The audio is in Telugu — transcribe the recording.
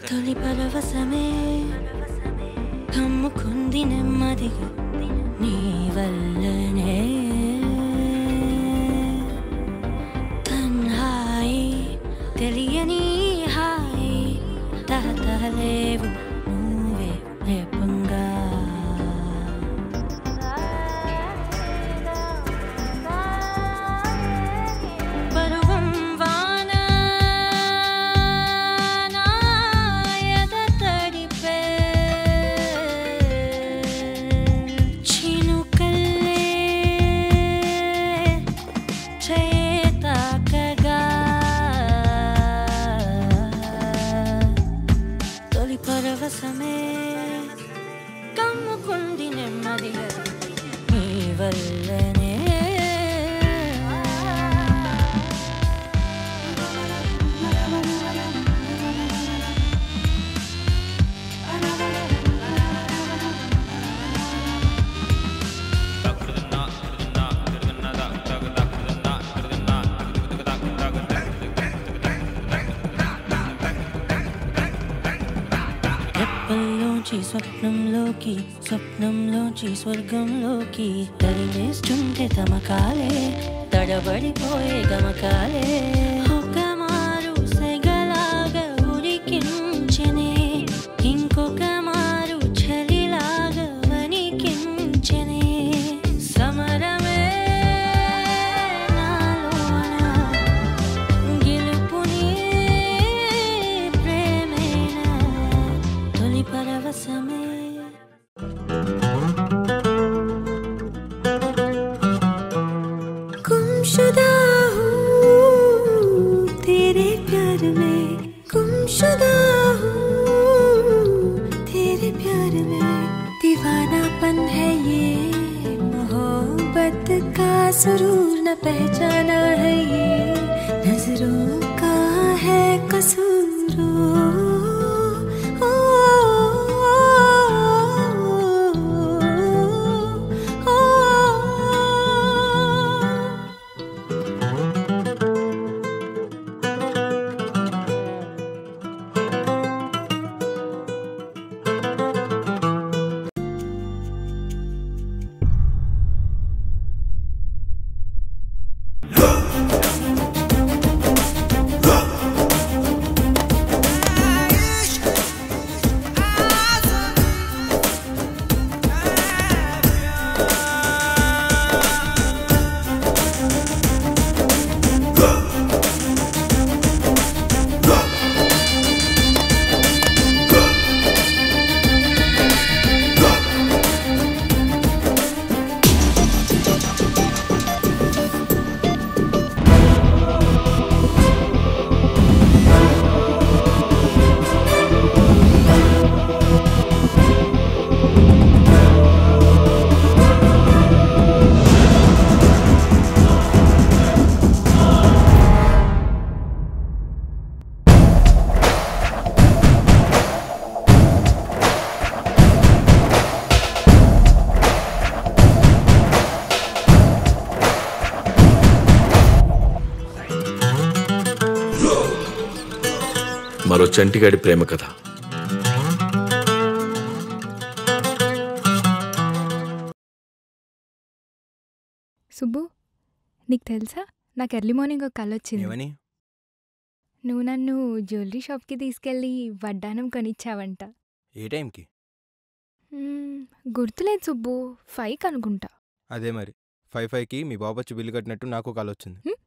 తొలి పరవశమే కమ్ముకుంది నెమ్మదిగా నీ వల్లనే తన్హాయి తెలియని హాయి తహతహలేవు నువ్వే లేపంగా పరువం వాన నాయద తడిపే చినుకల్లే చేతాకగా తొలి పరవశమే కమ్ముకుంది నెమ్మదిగా నీ వల్లనే రెప్పల్లోంచి స్వప్నంలోకి స్వప్నంలోంచి స్వర్గంలోకి తరిమేస్తుంటే తమకాలే తడబడిపోయే గమకాలే ఒక మారు సెగలాగా ఉరికించనే ఇంకొక మారు చలిలాగా వణికించనే సమరమే నాలోన గెలుపుని ప్రేమేనా తొలి పరవశమే गुमशुदा हूँ तेरे प्यार में गुमशुदा हूँ तेरे प्यार में दीवानापन है ये मोहब्बत का सुरूर न पहचाना है ये नजरों का है कसूर ओ, ओ, ओ, ओ, ओ। మరో చంటిగాడి ప్రేమ కథ సుబ్బు నీకు తెలుసా నాకు ఎర్లీ మార్నింగ్ ఒక కళ వచ్చింది ఏమని నువ్వు నన్ను జ్యువెలరీ షాప్కి తీసుకెళ్ళి వడ్డానం కొనిచ్చావంట ఏ టైంకి మ్మ్, గుర్తులేదు సుబ్బు ఫైవ్ అనుకుంటా అదే మరి ఫైవ్ ఫైవ్కి మీ బాబు వచ్చి బిల్లు కట్టినట్టు నాకు కాల్ వచ్చింది హ్మ్?